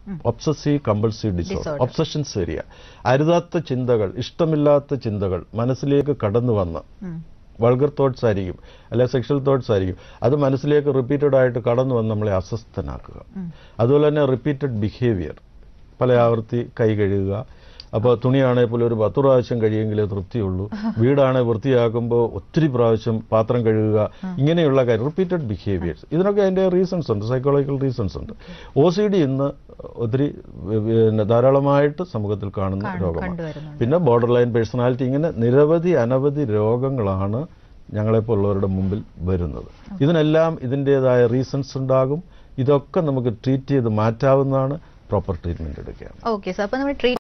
Obsessive compulsive disorder Disorder. Obsessions ഏരിയ അരുതാത്ത ചിന്തകൾ ഇഷ്ടമില്ലാത്ത ചിന്തകൾ മനസ്സിലേക്ക് കടന്നു വന്ന് വൾഗർ തോട്ട്സ് ആയിരിക്കും അല്ലെ സെക്ഷൽ തോട്ട്സ് ആയിരിക്കും അത് മനസ്സിലേക്ക് റിപ്പീറ്റഡ് ആയിട്ട് കടന്നു വന്ന് നമ്മളെ അസ്വസ്ഥനാക്കുക അതുപോലെ തന്നെ റിപ്പീറ്റഡ് ബിഹേവിയർ പല ആവർത്തി കൈ കഴുകുക അപ്പോൾ തുണിയാണെങ്കിൽ പോലും ഒരു പത്ത് പ്രാവശ്യം കഴിയുമെങ്കിലേ തൃപ്തിയുള്ളൂ വീടാണെങ്കിൽ വൃത്തിയാക്കുമ്പോൾ ഒത്തിരി പ്രാവശ്യം പാത്രം കഴുകുക ഇങ്ങനെയുള്ള കാര്യം റിപ്പീറ്റഡ് ബിഹേവിയേഴ്സ് ഇതിനൊക്കെ അതിൻ്റെ റീസൺസ് ഉണ്ട് സൈക്കോളജിക്കൽ റീസൺസ് ഉണ്ട് ഒ സി ഡി ഇന്ന് ഒത്തിരി വ- പിന്നെ ധാരാളമായിട്ട് സമൂഹത്തിൽ കാണുന്ന കാണു- രോഗമാണ് കണ്ടുവരുന്നുണ്ട്. പിന്നെ ബോർഡർ ലൈൻ പേഴ്സണാലിറ്റി ഇങ്ങനെ നിരവധി അനവധി രോഗങ്ങളാണ് ഞങ്ങളെപ്പോലുള്ളവരുടെ മുമ്പിൽ വരുന്നത് ഇതിനെല്ലാം ഇതിൻ്റെതായ റീസൺസ് ഉണ്ടാകും ഇതൊക്കെ നമുക്ക് ട്രീറ്റ് ചെയ്ത് മാറ്റാവുന്നതാണ് പ്രോപ്പർ ട്രീറ്റ്മെൻറ്റ് എടുക്കുകയാണ് ഓക്കെ സാർ അപ്പോൾ നമ്മൾ ട്രീറ്റ്